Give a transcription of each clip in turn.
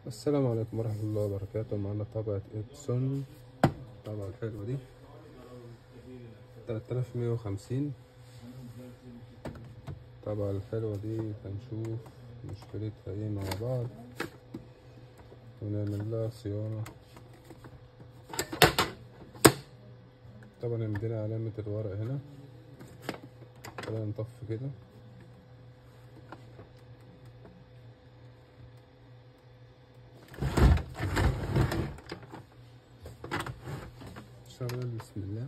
السلام عليكم ورحمة الله وبركاته معنا طبعة إبسون الطبعة الحلوة دي تلات آلاف مية وخمسين الطبعة الحلوة دي هنشوف مشكلتها ايه مع بعض ونعمل لها صيانة طبعا عندنا علامة الورق هنا خلينا نطفي كده شغل بسم الله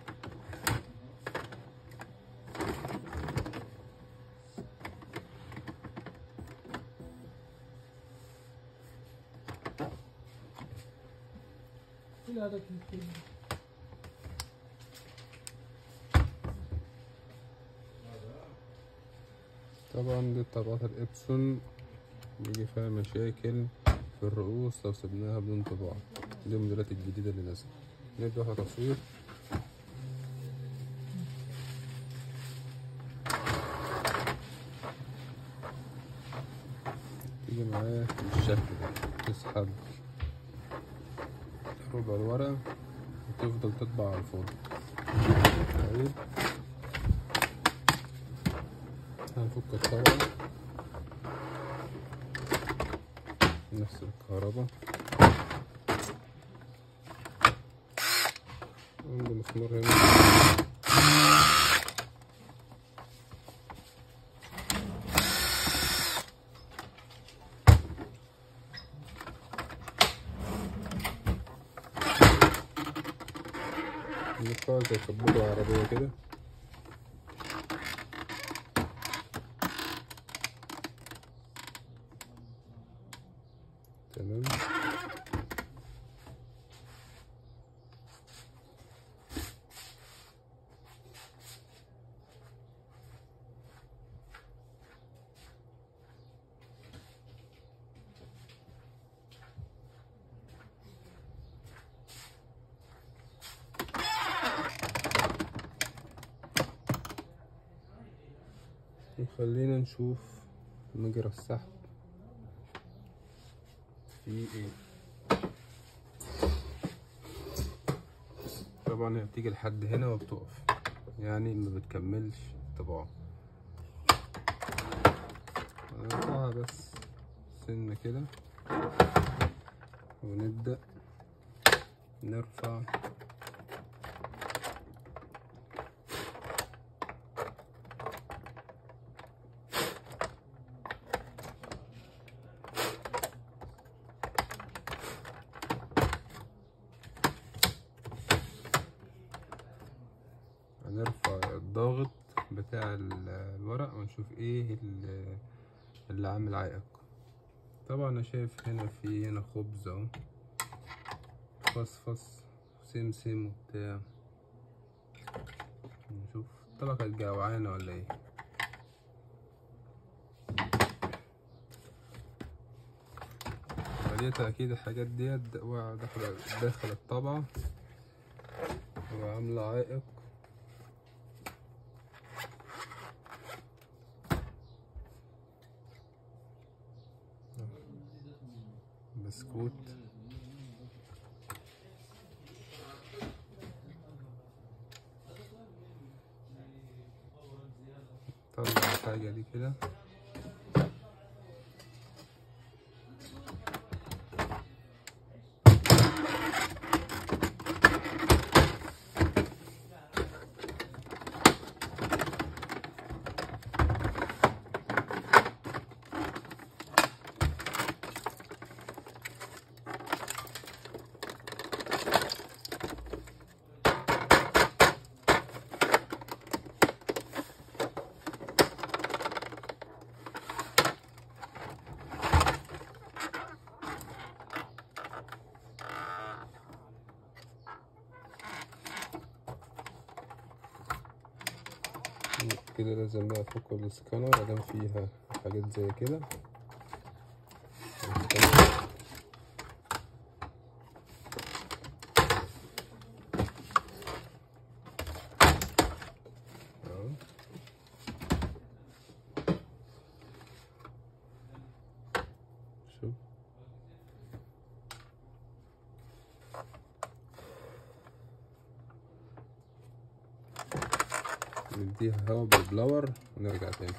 طبعا دي طبقات الإبسون بيجي فيها مشاكل في الرؤوس لو سبناها بدون طباعة دي الموديلات الجديدة اللي نازلة نبدأ في تصوير تيجي معايا بالشكل ده تسحب ربع الورقة وتفضل تطبع على الفاضي طيب هنفك الطبعة نفس الكهرباء عندي مسمار هنا نرفع زي كبوت العربية كده تمام وخلينا نشوف مجرى السحب في ايه طبعا هي بتيجي لحد هنا وبتقف يعني ما بتكملش طباعة نرفعها بس سنة كده ونبدأ نرفع هنرفع الضغط بتاع ال- الورق ونشوف ايه ال- اللي عامل عائق طبعا انا شايف هنا في هنا خبز اهو فصفص سمسم وبتاع نشوف الطبقة كانت جوعانة ولا ايه فديت اكيد الحاجات ديت داخلة داخل الطبعة وعاملة عائق بسكوت طلع الحاجة دي كده كده لازم بقى افك السكانر ادام فيها حاجات زي كده أهو. شوف نديها هوا بالبلور ونرجع تاني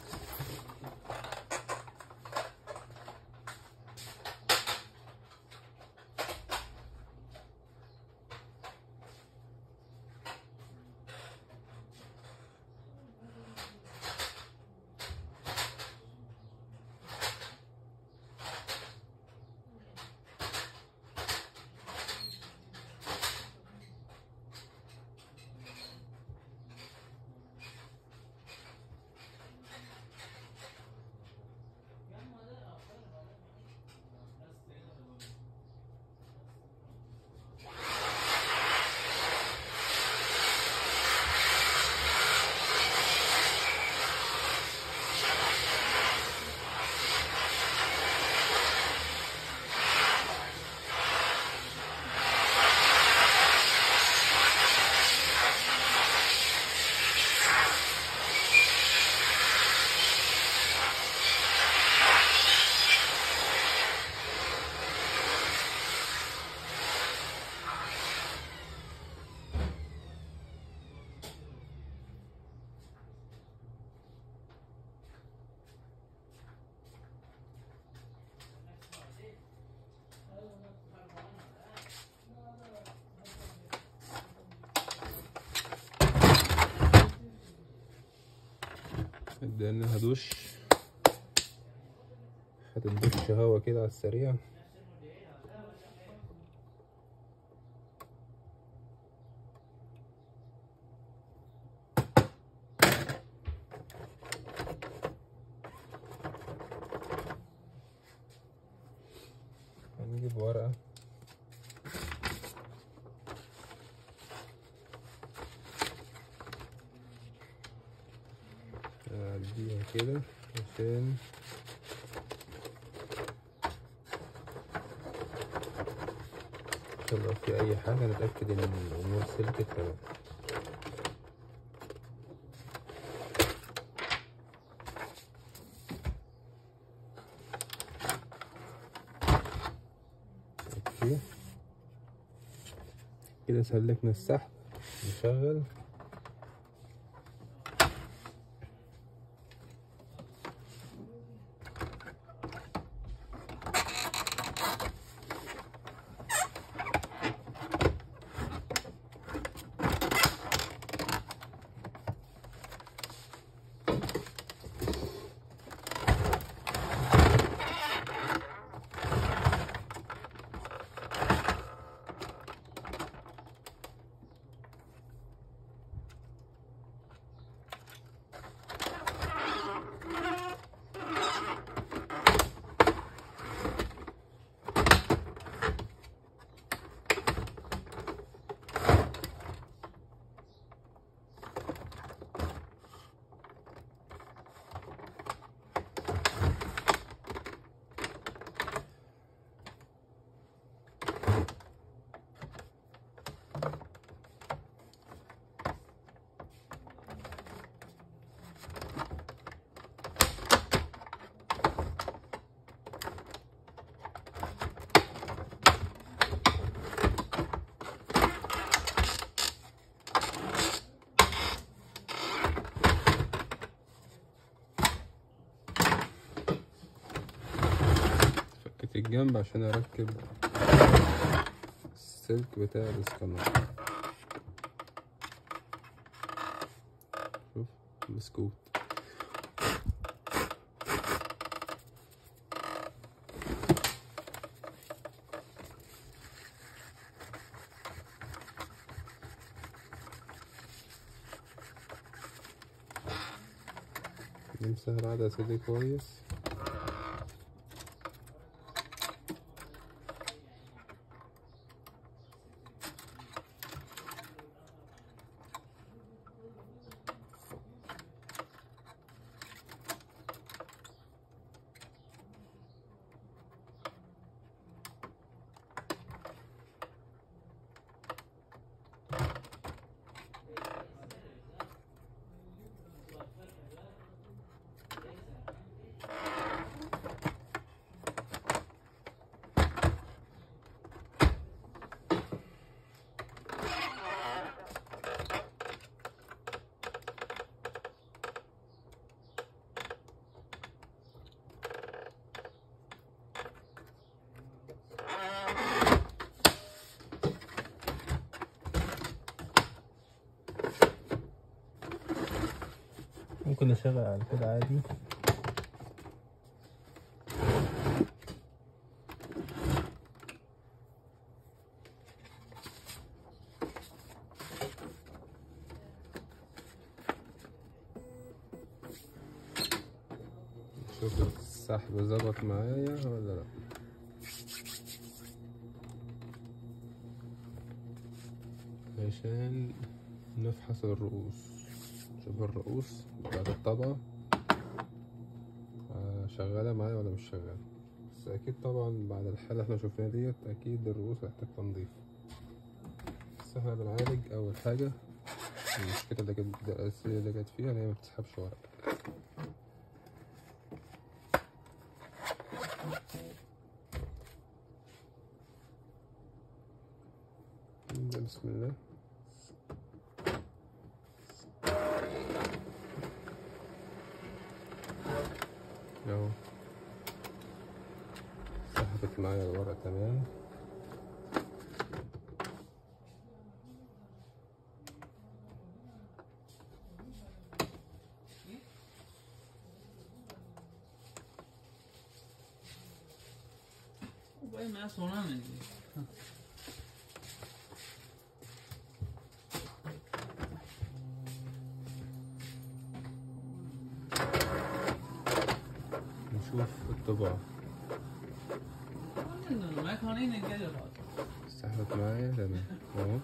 اديناها دش هتدش هوا كده على السريع هنجيب ورقة أعديها كده عشان عشان لو في أي حاجة نتأكد إن الأمور سلكت تمام أوكي كده سلكنا السحب نشغل فكيت الجنب عشان اركب السلك بتاع الاسكانر شوف مسكوت نمسح العدسة دي كويس ممكن نشغل على كده عادي شوف السحب ظبط معايا ولا لا عشان نفحص الرؤوس شوف الرؤوس بتاعت الطبقة آه، شغالة معايا ولا مش شغالة بس أكيد طبعا بعد الحالة اللي احنا شفناها ديت أكيد الرؤوس هتحتاج تنظيف بس احنا بنعالج أول حاجة المشكلة اللي كانت الأساسية اللي كانت فيها إن هي مبتسحبش ورق نبدأ بسم الله اهو سحبت معايا الورق تمام भाई मैं सोना नहीं نشوف الطباعة मैं खाने ही नहीं क्या जा रहा था سحبت معايا تمام اهو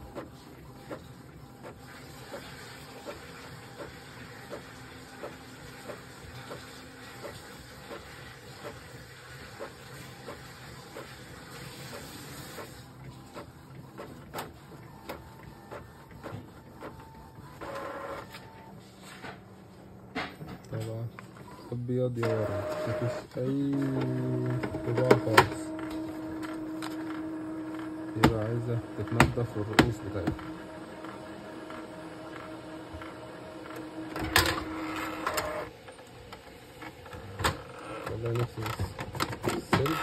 طبعا ابيض يا ورد مفيش اي طباعة خالص يبقى عايزة تتنضف الرؤوس بتاعتها والله نفس السلك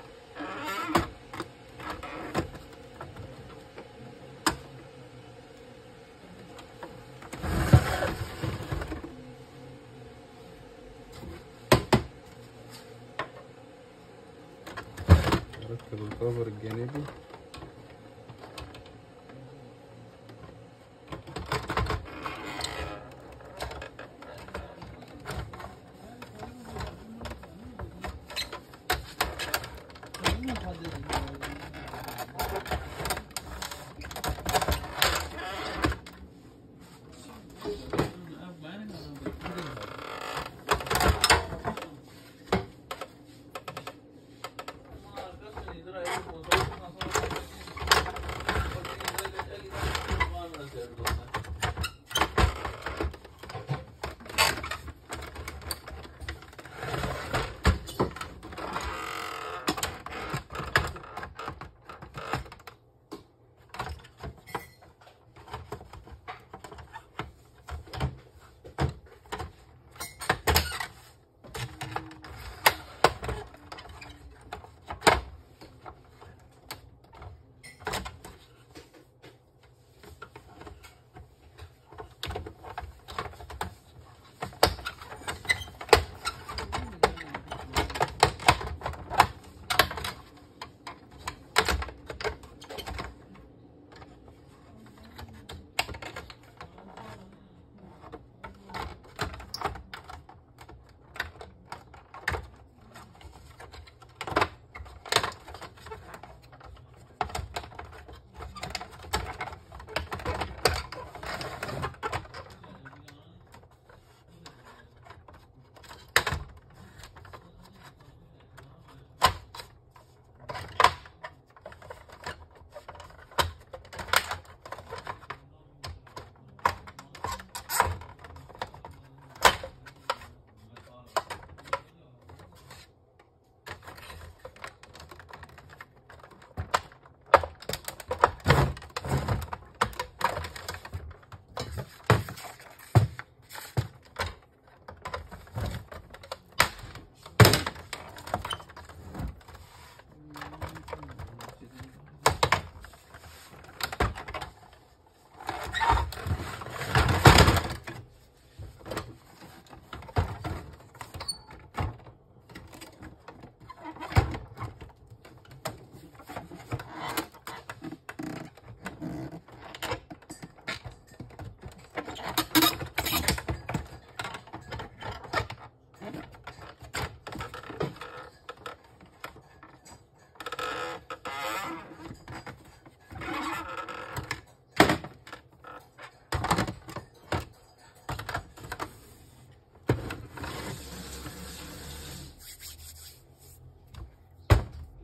ركب الكفر الجانبي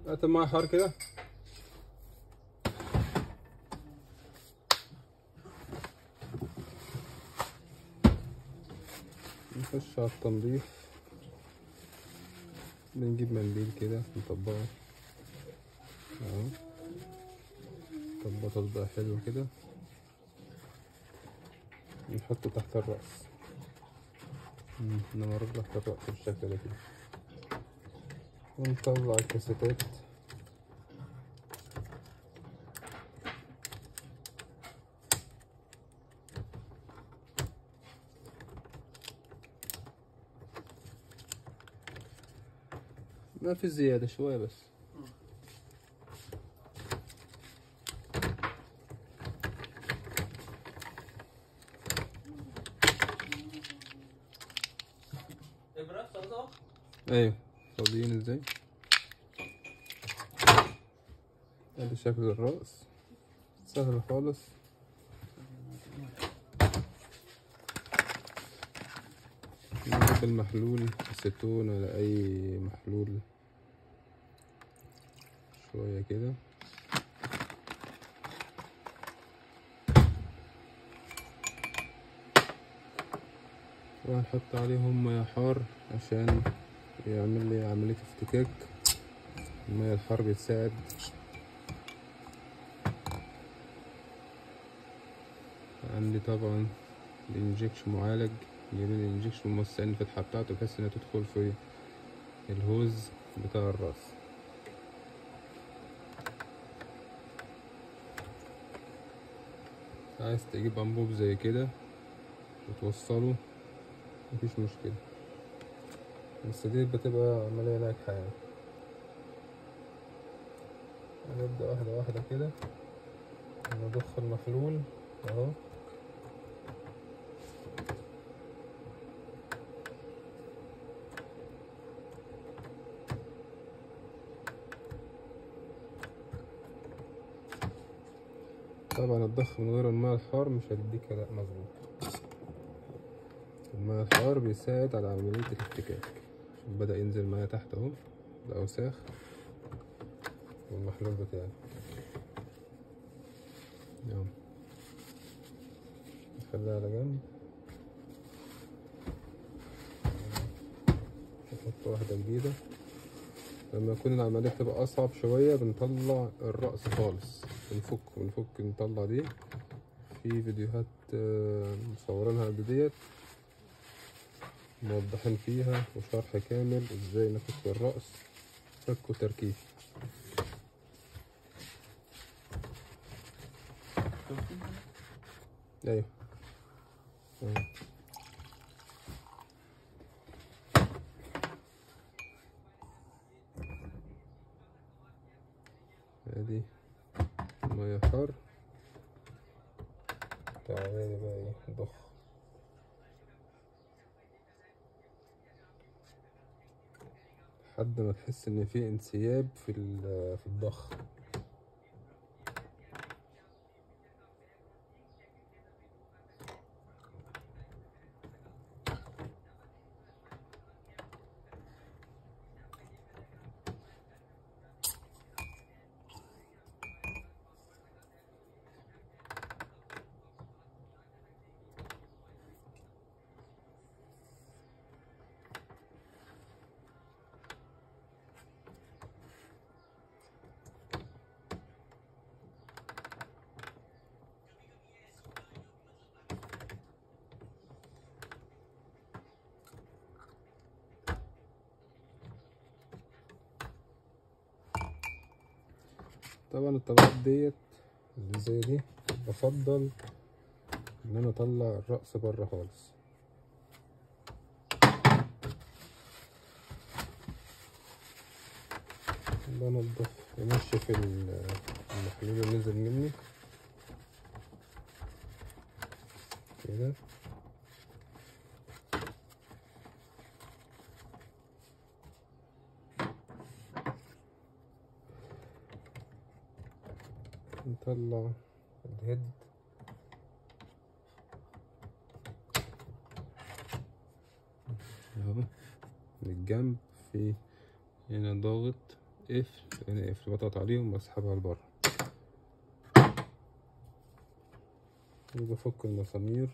هات المية حار كده نخش على التنظيف بنجيب منديل كده نطبقه اهو نطبقه تطبيق حلو كده نحطه تحت الرأس مم، نمرر تحت الرأس بالشكل ده كده ونطلع الكاسيتات ما في زيادة شوية بس ابره صلصه ايوه فاضيين ازاي ادي شكل الرأس سهل خالص نجيب المحلول أسيتون ولا أي محلول شوية كده وهنحط عليهم مياه حار عشان يعمل لي عملية افتكاك المياه الحار بتساعد عندي طبعا الانجكشن معالج جايبين الانجكشن موسعين الفتحة بتاعته بحيث انها تدخل في الهوز بتاع الراس عايز تجيب انبوب زي كده وتوصله مفيش مشكلة بس دي بتبقى عملية ناجحة يعني هنبدأ واحدة واحدة كده نضخ المحلول اهو طبعا الضخ من غير الماء الحار مش هيديك اداء مظبوط الماء الحار بيساعد على عملية الافتكاك شوف بدأ ينزل معايا تحت اهو الأوساخ والمحلول بتاعي يلا نخليها على جنب نحط واحدة جديدة لما يكون العملية تبقى أصعب شوية بنطلع الرأس خالص بنفك بنفك نطلع دي في فيديوهات آه، مصورينها قبل ديت موضحين فيها وشرح كامل ازاي نفك الرأس فك وتركيب ايوه أيوة. ادي ميه حار تعالى بقى ايه ضخ لحد ما تحس ان في انسياب في ال- في الضخ طبعا الطبقات ديت اللي زي دي بفضل ان انا اطلع الرأس بره خالص بنضف ينشف ال- المحلول اللي نزل مني كده نطلع الهيد اهو من الجنب في هنا ضاغط قفل هنا قفل بضغط عليهم بسحبها لبره وبفك المسامير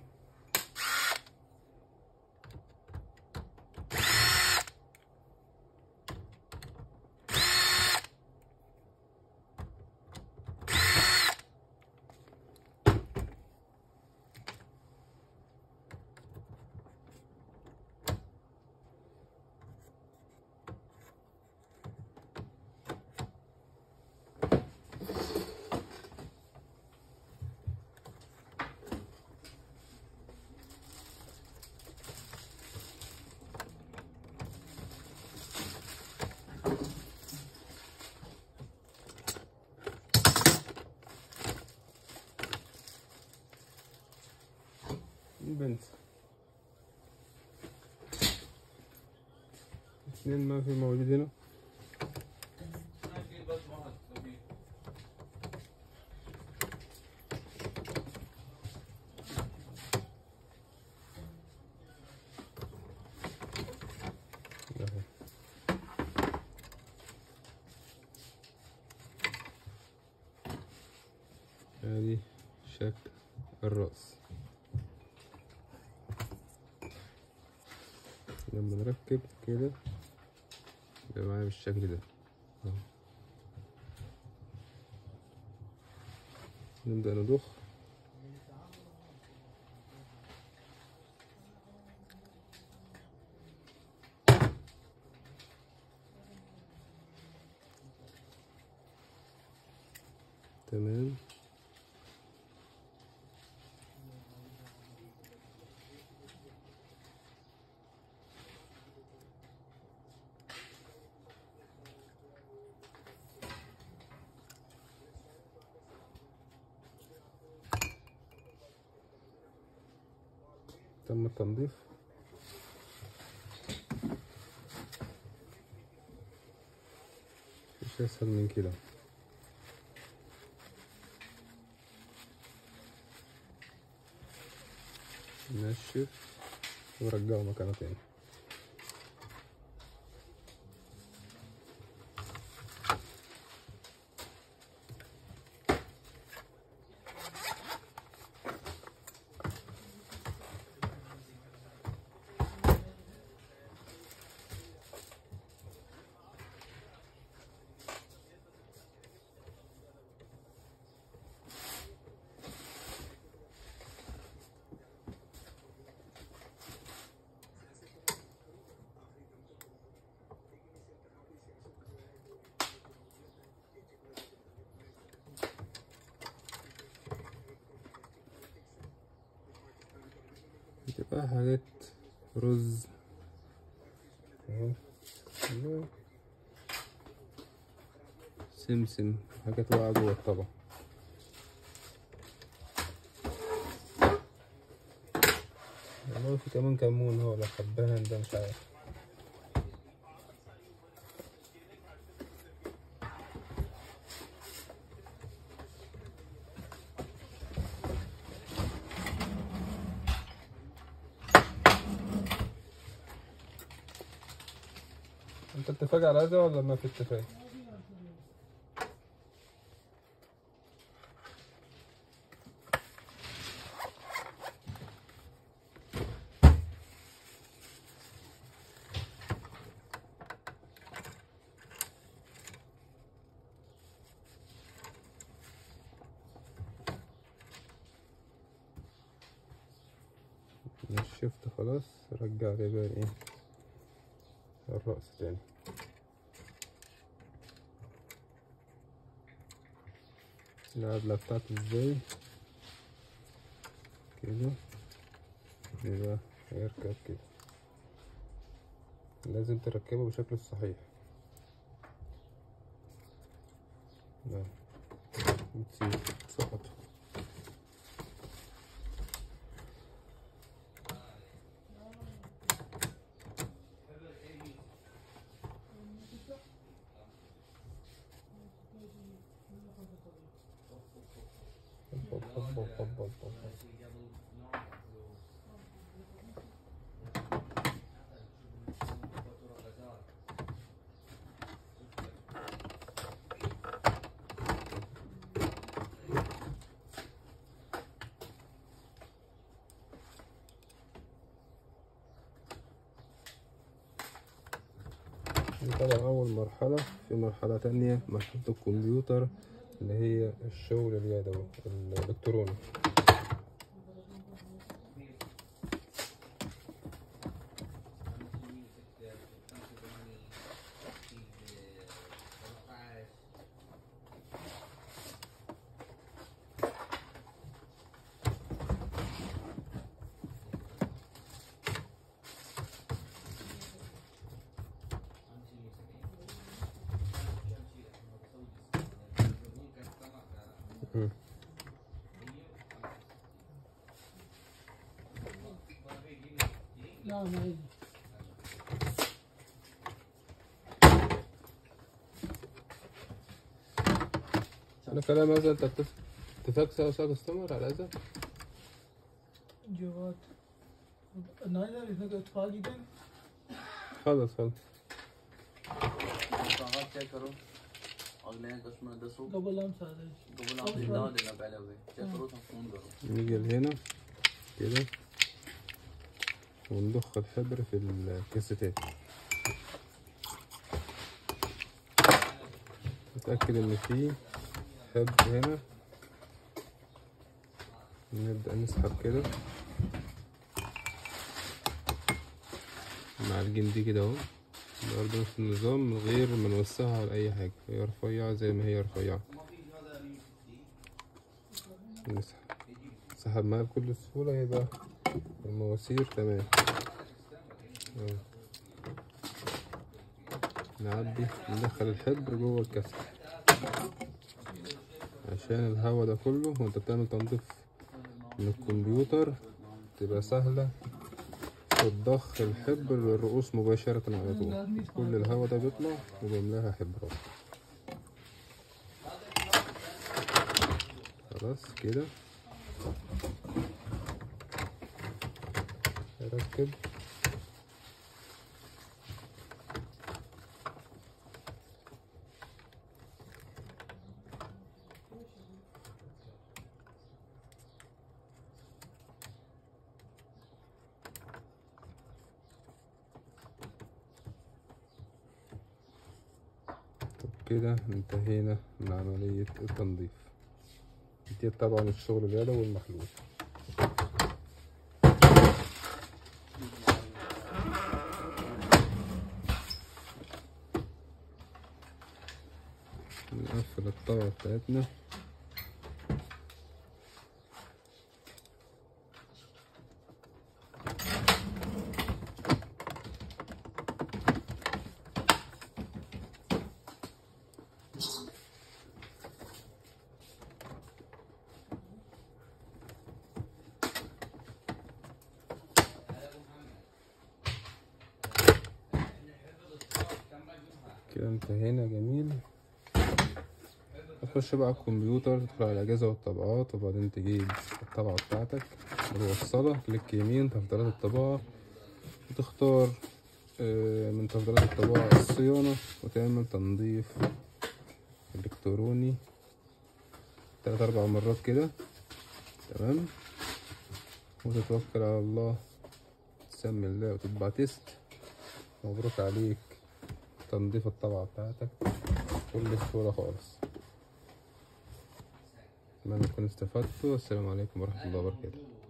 البنت اثنين ما في موجود هنا أهو. هذه شكل الرأس لما نركب كده يبقى معايا بالشكل ده أهو. نبدأ نضخ تمام تم التنظيف مفيش اسهل من كده نشف ورجعه مكانه تاني بتبقى حاجات رز اهو أيوة. سمسم حاجات واقعة جوه الطبق والله في كمان كمون هو ولا حبهان ده مش عارف انت اتفاق على هذا ولا ما في اتفاق؟ نشفت خلاص رجع لي بقى ايه الرأس تاني العدلة بتاعته ازاي كده يبقى هيركب كده لازم تركبه بشكل الصحيح نعم بتسيب سقط هوب هوب هوب هوب هوب هوب. طبعا أول مرحلة في مرحلة تانية مرحلة الكمبيوتر اللي هي الشغل اليدوي الإلكتروني مم. لا ما يجي أنا كلام هذا أنت بتف- اتفاق سوا سوا كاستمر على هذا جوات نايدر إذا اتفاقي دين خلص خلص कागज चेक करो अगले कस्टमर दसो قبل أمس هذا कबूल आप जिंदा देना पहले हुए चेक करो तो फोन करो نيجي لهنا كده ونضخ الحبر في الكاستات نتأكد إن في حبر هنا نبدأ نسحب كده مع الجندي كده اهو برضه نفس النظام من غير ما نوسعها على أي حاجة هي رفيعة زي ما هي رفيعة نسحب سحب معايا بكل سهولة يبقى المواسير تمام أهو. نعدي ندخل الحبر جوه الكسر عشان الهوا ده كله وانت بتعمل تنظيف من الكمبيوتر تبقى سهلة في ضخ الحبر للرؤوس مباشرة على طول كل الهوا ده بيطلع وبيملاها حبرات خلاص كده ركب كده انتهينا من عملية التنظيف دي طبعا الشغل اليدوي والمحلول نقفل الطبقة بتاعتنا كده انتهينا جميل هتخش بقى على الكمبيوتر تدخل على الأجهزة والطبعات وبعدين تجيب الطبعة بتاعتك وتوصلها كليك يمين تفضيلات الطباعة وتختار آه، من تفضيلات الطباعة الصيانة وتعمل تنظيف إلكتروني تلات أربع مرات كده تمام وتتوكل على الله تسمي الله وتطبع تيست مبروك عليك تنظيف الطبعة بتاعتك كل سهولة خالص أتمنى تكونوا استفدتوا والسلام عليكم ورحمة الله وبركاته